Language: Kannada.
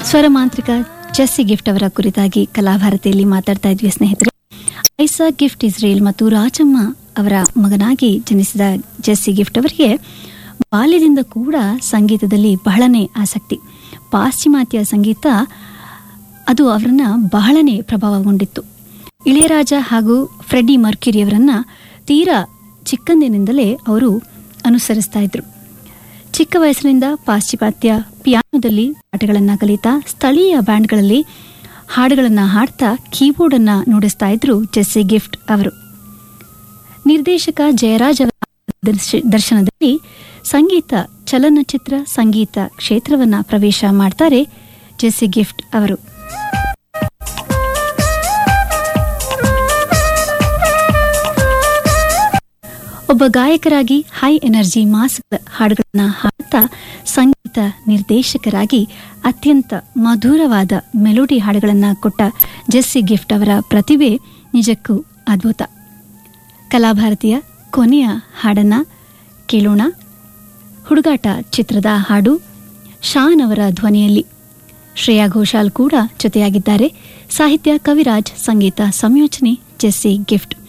ಸ್ವರಮಾಂತ್ರಿಕ ಜೆಸ್ಸಿ ಗಿಫ್ಟ್ ಅವರ ಕುರಿತಾಗಿ ಕಲಾಭಾರತಿಯಲ್ಲಿ ಮಾತಾಡ್ತಾ ಇದ್ವಿ ಸ್ನೇಹಿತರೆ ಐಸಾ ಗಿಫ್ಟ್ ಇಸ್ರೇಲ್ ಮತ್ತು ರಾಜಮ್ಮ ಅವರ ಮಗನಾಗಿ ಜನಿಸಿದ ಜೆಸ್ಸಿ ಗಿಫ್ಟ್ ಅವರಿಗೆ ಬಾಲ್ಯದಿಂದ ಕೂಡ ಸಂಗೀತದಲ್ಲಿ ಬಹಳನೇ ಆಸಕ್ತಿ ಪಾಶ್ಚಿಮಾತ್ಯ ಸಂಗೀತ ಅದು ಅವರನ್ನ ಬಹಳನೇ ಪ್ರಭಾವಗೊಂಡಿತ್ತು ಇಳೆಯರಾಜ ಹಾಗೂ ಫ್ರೆಡ್ಡಿ ಮರ್ಕ್ಯುರಿ ಅವರನ್ನ ತೀರಾ ಚಿಕ್ಕಂದಿನಿಂದಲೇ ಅವರು ಅನುಸರಿಸ್ತಾ ಇದ್ರು ಚಿಕ್ಕ ವಯಸ್ಸಿನಿಂದ ಪಾಶ್ಚಿಮಾತ್ಯ ಪಿಯಾನೋದಲ್ಲಿ ಪಾಠಗಳನ್ನು ಕಲಿತಾ ಸ್ಥಳೀಯ ಬ್ಯಾಂಡ್ಗಳಲ್ಲಿ ಹಾಡುಗಳನ್ನು ಹಾಡ್ತಾ ಕೀಬೋರ್ಡನ್ನು ನುಡಿಸ್ತಾ ಇದ್ರು ಜೆಸ್ಸಿ ಗಿಫ್ಟ್ ಅವರು ನಿರ್ದೇಶಕ ಜಯರಾಜ್ ಅವರ ದರ್ಶ- ದರ್ಶನದಲ್ಲಿ ಸಂಗೀತ ಚಲನಚಿತ್ರ ಸಂಗೀತ ಕ್ಷೇತ್ರವನ್ನ ಪ್ರವೇಶ ಮಾಡ್ತಾರೆ ಜೆಸ್ಸಿ ಗಿಫ್ಟ್ ಅವರು ಒಬ್ಬ ಗಾಯಕರಾಗಿ ಹೈ ಎನರ್ಜಿ ಮಾಸದ ಹಾಡುಗಳನ್ನ ಹಾಡ್ತಾ ಸಂಗೀತ ನಿರ್ದೇಶಕರಾಗಿ ಅತ್ಯಂತ ಮಧುರವಾದ ಮೆಲೋಡಿ ಹಾಡುಗಳನ್ನ ಕೊಟ್ಟ ಜೆಸ್ಸಿ ಗಿಫ್ಟ್ ಅವರ ಪ್ರತಿಭೆ ನಿಜಕ್ಕೂ ಅದ್ಭುತ ಕಲಾಭಾರತಿಯ ಕೊನೆಯ ಹಾಡನ್ನ ಕೇಳೋಣ ಹುಡುಗಾಟ ಚಿತ್ರದ ಹಾಡು ಶಾನ್ ಅವರ ಧ್ವನಿಯಲ್ಲಿ ಶ್ರೇಯಾ ಘೋಷಾಲ್ ಕೂಡ ಜೊತೆಯಾಗಿದ್ದಾರೆ ಸಾಹಿತ್ಯ ಕವಿರಾಜ್ ಸಂಗೀತ ಸಂಯೋಜನೆ ಜೆಸ್ಸಿ ಗಿಫ್ಟ್